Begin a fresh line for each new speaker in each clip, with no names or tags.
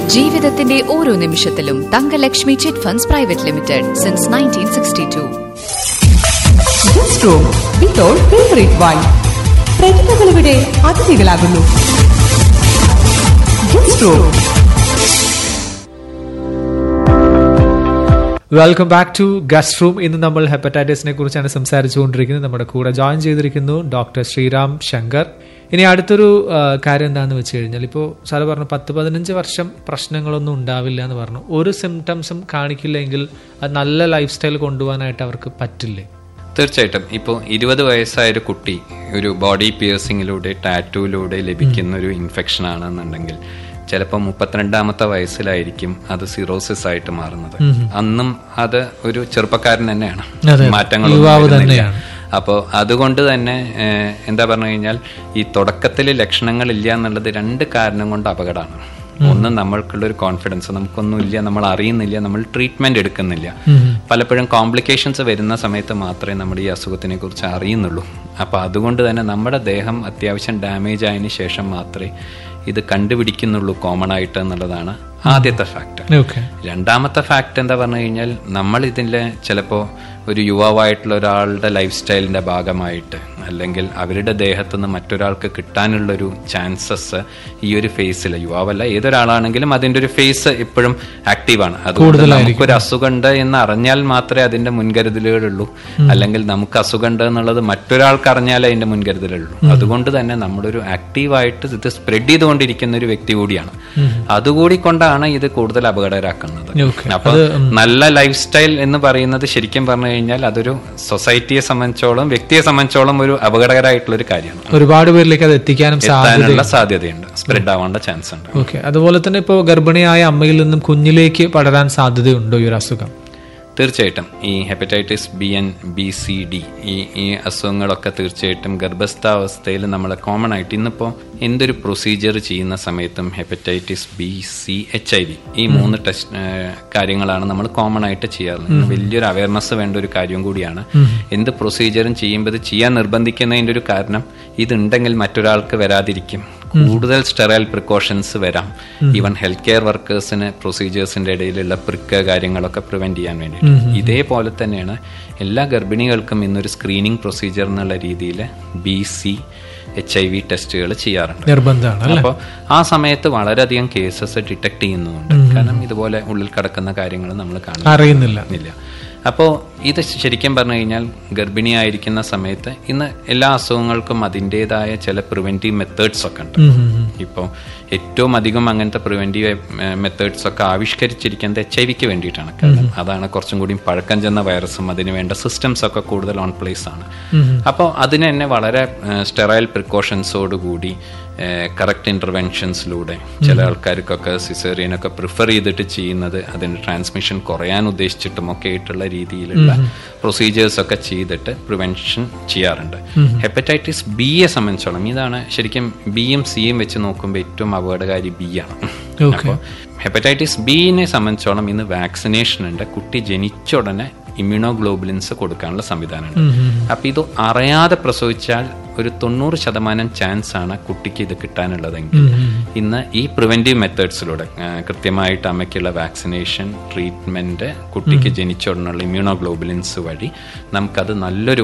ജീവിതത്തിന്റെ ഓരോ നിമിഷത്തിലും Thangalakshmi chit funds private limited since nineteen sixty two
guest room with all favourite wine പ്രതിഭകളിവിടെ അതിഥികളാകുന്നു guest room
welcome back to guest room ഇന്ന് നമ്മൾ ഹെപ്പറ്റൈറ്റിസിനെ കുറിച്ചാണ് സംസാരിച്ചുകൊണ്ടിരിക്കുന്നത് നമ്മുടെ കൂടെ ജോയിൻ ചെയ്തിരിക്കുന്നു ഡോക്ടർ ശ്രീറാം ശങ്കർ ഇനി അടുത്തൊരു ആ, കാര്യം എന്താണെന്ന് വെച്ച് കഴിഞ്ഞാൽ ഇപ്പോൾ സാറ് പറഞ്ഞു പത്ത് പതിനഞ്ച് വർഷം പ്രശ്നങ്ങളൊന്നും ഉണ്ടാവില്ല എന്ന് പറഞ്ഞു ഒരു സിംറ്റംസും കാണിക്കില്ലെങ്കിൽ അത് നല്ല ലൈഫ് സ്റ്റൈൽ കൊണ്ടുപോകാനായിട്ട് അവർക്ക് പറ്റില്ലേ
തീർച്ചയായിട്ടും ഇപ്പോൾ ഇരുപത് വയസ്സായ ഒരു കുട്ടി ഒരു ബോഡി പിയേഴ്സിങ്ങിലൂടെ ടാറ്റൂയിലൂടെ ലഭിക്കുന്ന ഒരു ഇൻഫെക്ഷൻ ആണെന്നുണ്ടെങ്കിൽ ചിലപ്പോൾ മുപ്പത്തിരണ്ടാമത്തെ വയസ്സിലായിരിക്കും അത് സിറോസിസ് ആയിട്ട് മാറുന്നത് അന്നും അത് ഒരു ചെറുപ്പക്കാരൻ തന്നെയാണ്
അതെ.
മാറ്റങ്ങൾ
യുവാവ് തന്നെയാണ്.
അപ്പോൾ അതുകൊണ്ട് തന്നെ ഏഹ്, എന്താ പറഞ്ഞു കഴിഞ്ഞാൽ ഈ തുടക്കത്തിൽ ലക്ഷണങ്ങൾ ഇല്ല എന്നുള്ളത് രണ്ട് കാരണം കൊണ്ട് അപകടമാണ് ഒന്ന് നമ്മൾക്കുള്ള ഒരു കോൺഫിഡൻസ് നമുക്കൊന്നും ഇല്ല നമ്മൾ അറിയുന്നില്ല നമ്മൾ ട്രീറ്റ്മെന്റ് എടുക്കുന്നില്ല പലപ്പോഴും കോംപ്ലിക്കേഷൻസ് വരുന്ന സമയത്ത് മാത്രമേ നമ്മുടെ ഈ അസുഖത്തിനെ കുറിച്ച് അറിയുന്നുള്ളൂ അപ്പോൾ അതുകൊണ്ട് തന്നെ നമ്മുടെ ദേഹം അത്യാവശ്യം ഡാമേജ് ആയതിനു ശേഷം മാത്രമേ ഇത് കണ്ടുപിടിക്കുന്നുള്ളൂ കോമൺ ആയിട്ട് എന്നുള്ളതാണ് ആദ്യത്തെ ഫാക്ടർ
ഓക്കെ
രണ്ടാമത്തെ ഫാക്ട് എന്താ പറഞ്ഞു കഴിഞ്ഞാൽ നമ്മൾ ഇതിൻ്റെ ചിലപ്പോൾ ഒരു യുവാവായിട്ടുള്ള ഒരാളുടെ ലൈഫ് സ്റ്റൈലിന്റെ ഭാഗമായിട്ട് അല്ലെങ്കിൽ അവരുടെ ദേഹത്തു നിന്ന് മറ്റൊരാൾക്ക് കിട്ടാനുള്ളൊരു ചാൻസസ് ഈ ഒരു ഫേസിൽ യുവാവല്ല ഏതൊരാളാണെങ്കിലും അതിന്റെ ഒരു ഫേസ് എപ്പോഴും ആക്റ്റീവാണ് അതുകൊണ്ട് നമുക്കൊരു അസുഖമുണ്ട് എന്ന് അറിഞ്ഞാൽ മാത്രമേ അതിന്റെ മുൻകരുതലുകളുള്ളൂ അല്ലെങ്കിൽ നമുക്ക് അസുഖമുണ്ട് എന്നുള്ളത് മറ്റൊരാൾക്ക് അറിഞ്ഞാലേ അതിന്റെ മുൻകരുതലുള്ളൂ അതുകൊണ്ട് തന്നെ നമ്മളൊരു ആക്റ്റീവായിട്ട് ഇത് സ്പ്രെഡ് ചെയ്തുകൊണ്ടിരിക്കുന്ന ഒരു വ്യക്തി കൂടിയാണ് അതുകൂടി കൊണ്ടാണ് ഇത് കൂടുതൽ അപകടകരാക്കുന്നത്
Okay.
അപ്പൊ നല്ല ലൈഫ് സ്റ്റൈൽ എന്ന് പറയുന്നത് ശരിക്കും പറഞ്ഞു കഴിഞ്ഞാൽ അതൊരു സൊസൈറ്റിയെ സംബന്ധിച്ചോളം വ്യക്തിയെ സംബന്ധിച്ചോളം ഒരു അപകടകരമായിട്ടുള്ള ഒരു കാര്യമാണ്
ഒരുപാട് പേരിലേക്ക് അത് എത്തിക്കാനും സാധ്യത
എത്താനുള്ള സാധ്യതയുണ്ട് സ്പ്രെഡ് ആവാനുള്ള ചാൻസ് ഉണ്ട്
ഓക്കെ അതുപോലെ തന്നെ ഇപ്പോൾ ഗർഭിണിയായ അമ്മയിൽ നിന്നും കുഞ്ഞിലേക്ക് പടരാൻ സാധ്യതയുണ്ടോ ഈ ഒരു അസുഖം
തീർച്ചയായിട്ടും ഈ hepatitis B and B C D ഈ ഈ അസുഖങ്ങളൊക്കെ തീർച്ചയായിട്ടും ഗർഭസ്ഥാവസ്ഥയിൽ നമ്മൾ കോമൺ ആയിട്ട് ഇന്നിപ്പോൾ എന്തൊരു പ്രൊസീജിയർ ചെയ്യുന്ന സമയത്തും hepatitis B C H I V ഈ മൂന്ന് ടെസ്റ്റ് കാര്യങ്ങളാണ് നമ്മൾ കോമൺ ആയിട്ട് ചെയ്യാറുള്ളത് വലിയൊരു അവയർനെസ് വേണ്ട ഒരു കാര്യം കൂടിയാണ് എന്ത് പ്രൊസീജിയറും ചെയ്യുമ്പോൾ ഇത് ചെയ്യാൻ നിർബന്ധിക്കുന്നതിൻ്റെ ഒരു കാരണം ഇതുണ്ടെങ്കിൽ മറ്റൊരാൾക്ക് വരാതിരിക്കും കൂടുതൽ സ്റ്റെറൈൽ പ്രിക്കോഷൻസ് വരാം ഈവൻ ഹെൽത്ത് കെയർ വർക്കേഴ്സിന് പ്രൊസീജിയേഴ്സിന്റെ ഇടയിലുള്ള പ്രിക്ക കാര്യങ്ങളൊക്കെ പ്രിവെന്റ് ചെയ്യാൻ വേണ്ടിയിട്ട് ഇതേപോലെ തന്നെയാണ് എല്ലാ ഗർഭിണികൾക്കും ഇന്നൊരു സ്ക്രീനിങ് പ്രൊസീജിയർ എന്നുള്ള രീതിയിൽ B C H I V ടെസ്റ്റുകൾ ചെയ്യാറുണ്ട്
നിർബന്ധമാണ് അല്ലേ
അപ്പോൾ ആ സമയത്ത് വളരെയധികം കേസസ് ഡിറ്റക്ട് ചെയ്യുന്നുമുണ്ട് കാരണം ഇതുപോലെ ഉള്ളിൽ കിടക്കുന്ന കാര്യങ്ങൾ നമ്മൾ കാണുന്നില്ല
അറിയുന്നില്ല
അപ്പോൾ ഇത് ശരിക്കും പറഞ്ഞു കഴിഞ്ഞാൽ ഗർഭിണിയായിരിക്കുന്ന സമയത്ത് ഇന്ന് എല്ലാ അസുഖങ്ങൾക്കും അതിൻ്റെതായ ചില പ്രിവെന്റീവ് മെത്തേഡ്സ് ഒക്കെ ഉണ്ട് ഇപ്പോൾ ഏറ്റവും അധികം അങ്ങനത്തെ പ്രിവെന്റീവ് മെത്തേഡ്സ് ഒക്കെ ആവിഷ്കരിച്ചിരിക്കുന്നത് എച്ച് ഐ വിക്ക് വേണ്ടിയിട്ടാണ് കാരണം അതാണ് കുറച്ചും കൂടി പഴക്കം ചെന്ന വൈറസും അതിന് വേണ്ട സിസ്റ്റംസ് ഒക്കെ കൂടുതൽ ഓൺ പ്ലേസ് ആണ് അപ്പോൾ അതിന് തന്നെ വളരെ സ്റ്റെറൈൽ പ്രിക്കോഷൻസോടുകൂടി കറക്റ്റ് ഇന്റർവെൻഷൻസിലൂടെ ചില ആൾക്കാർക്കൊക്കെ സിസേറിയനൊക്കെ പ്രിഫർ ചെയ്തിട്ട് ചെയ്യുന്നത് അതിന്റെ ട്രാൻസ്മിഷൻ കുറയാൻ ഉദ്ദേശിച്ചിട്ടും ഒക്കെ ആയിട്ടുള്ള രീതിയിലുള്ള പ്രൊസീജിയേഴ്സ് ഒക്കെ ചെയ്തിട്ട് പ്രിവെൻഷൻ ചെയ്യാറുണ്ട് ഹെപ്പറ്റൈറ്റിസ് ബിയെ സംബന്ധിച്ചോളം ഇതാണ് ശരിക്കും ബിയും സിയും വെച്ച് നോക്കുമ്പോൾ ഏറ്റവും അപകടകാരി ബി ആണ് അപ്പോൾ ഹെപ്പറ്റൈറ്റിസ് ബിനെ സംബന്ധിച്ചോളം ഇന്ന് വാക്സിനേഷൻ ഉണ്ട് കുട്ടി ജനിച്ച ഉടനെ ഇമ്മ്യൂണോഗ്ലോബുലിൻസ് കൊടുക്കാനുള്ള സംവിധാനമുണ്ട് അപ്പൊ ഇത് അറിയാതെ പ്രസവിച്ചാൽ ഒരു തൊണ്ണൂറ് ശതമാനം ചാൻസ് ആണ് കുട്ടിക്ക് ഇത് കിട്ടാനുള്ളതെങ്കിൽ ഇന്ന് ഈ പ്രിവെന്റീവ് മെത്തേഡ്സിലൂടെ കൃത്യമായിട്ട് അമ്മയ്ക്കുള്ള വാക്സിനേഷൻ ട്രീറ്റ്മെന്റ് കുട്ടിക്ക് ജനിച്ച ഉടനുള്ള ഇമ്മ്യൂണോഗ്ലോബുലിൻസ് വഴി നമുക്കത് നല്ലൊരു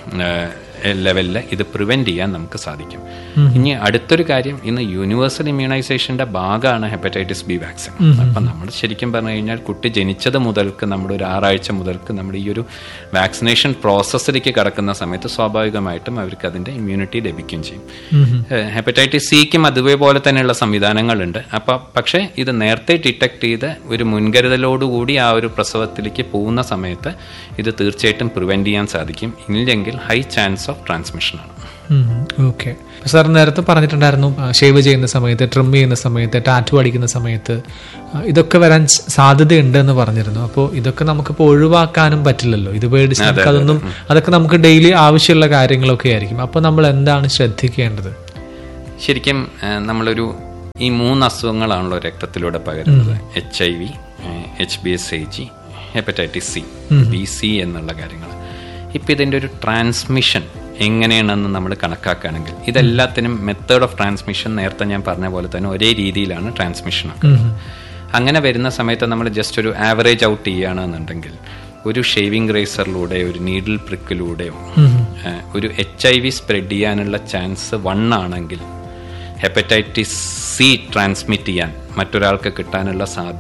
ലെവലിൽ ഇത് പ്രിവെന്റ് ചെയ്യാൻ നമുക്ക് സാധിക്കും ഇനി അടുത്തൊരു കാര്യം ഇന്ന് യൂണിവേഴ്സൽ ഇമ്മ്യൂണൈസേഷന്റെ ഭാഗമാണ് ഹെപ്പറ്റൈറ്റിസ് ബി വാക്സിൻ അപ്പം നമ്മൾ ശരിക്കും പറഞ്ഞു കഴിഞ്ഞാൽ കുട്ടി ജനിച്ചത് മുതൽക്ക് നമ്മുടെ ഒരു ആറാഴ്ച മുതൽക്ക് നമ്മുടെ ഈ ഒരു വാക്സിനേഷൻ പ്രോസസ്സിലേക്ക് കടക്കുന്ന സമയത്ത് സ്വാഭാവികമായിട്ടും അവർക്ക് അതിന്റെ ഇമ്മ്യൂണിറ്റി ലഭിക്കുകയും ചെയ്യും ഹെപ്പറ്റൈറ്റിസ് സിക്കും അതുപോലെ തന്നെയുള്ള സംവിധാനങ്ങളുണ്ട് അപ്പൊ പക്ഷേ ഇത് നേരത്തെ ഡിറ്റക്ട് ചെയ്ത് ഒരു മുൻകരുതലോടുകൂടി ആ ഒരു പ്രസവത്തിലേക്ക് പോകുന്ന സമയത്ത് ഇത് തീർച്ചയായിട്ടും പ്രിവെന്റ് ചെയ്യാൻ സാധിക്കും ഇല്ലെങ്കിൽ ഹൈ ചാൻസ് ഓഫ് ട്രാൻസ്മിഷനാണ്
ഓക്കെ സാർ നേരത്തെ പറഞ്ഞിട്ടുണ്ടായിരുന്നു ഷേവ് ചെയ്യുന്ന സമയത്ത് ട്രിം ചെയ്യുന്ന സമയത്ത് ടാറ്റു അടിക്കുന്ന സമയത്ത് ആ, ഇതൊക്കെ വരാൻ സ- സാധ്യതയുണ്ട് എന്ന് പറഞ്ഞിരുന്നു അപ്പോൾ ഇതൊക്കെ നമുക്കിപ്പോൾ ഒഴിവാക്കാനും പറ്റില്ലല്ലോ ഇത് പേടിച്ച് നമുക്ക് അതൊന്നും അതൊക്കെ നമുക്ക് ഡെയിലി ആവശ്യമുള്ള കാര്യങ്ങളൊക്കെ ആയിരിക്കും അപ്പോൾ നമ്മൾ എന്താണ് ശ്രദ്ധിക്കേണ്ടത്
ശരിക്കും ആ, നമ്മളൊരു ഈ മൂന്ന് അസുഖങ്ങളാണല്ലോ രക്തത്തിലൂടെ പകരുന്നത് H I V H B S I G hepatitis C B C എന്നുള്ള കാര്യങ്ങൾ ഇപ്പം ഇതിൻ്റെ ഒരു ട്രാൻസ്മിഷൻ എങ്ങനെയാണെന്ന് നമ്മൾ കണക്കാക്കുകയാണെങ്കിൽ ഇതെല്ലാത്തിനും മെത്തേഡ് ഓഫ് ട്രാൻസ്മിഷൻ നേരത്തെ ഞാൻ പറഞ്ഞ പോലെ തന്നെ ഒരേ രീതിയിലാണ് ട്രാൻസ്മിഷൻ ഒക്കെ അങ്ങനെ വരുന്ന സമയത്ത് നമ്മൾ ജസ്റ്റ് ഒരു ആവറേജ് ഔട്ട് ചെയ്യുകയാണെന്നുണ്ടെങ്കിൽ ഒരു ഷേവിംഗ് റേസറിലൂടെ ഒരു നീഡിൽ പ്രിക്കിലൂടെയോ ഏഹ്, ഒരു എച്ച് ഐ വി സ്പ്രെഡ് ചെയ്യാനുള്ള ചാൻസ് വൺ ആണെങ്കിൽ ഹെപ്പറ്റൈറ്റിസ് സി ട്രാൻസ്മിറ്റ് ചെയ്യാൻ മറ്റൊരാൾക്ക് കിട്ടാനുള്ള സാധ്യത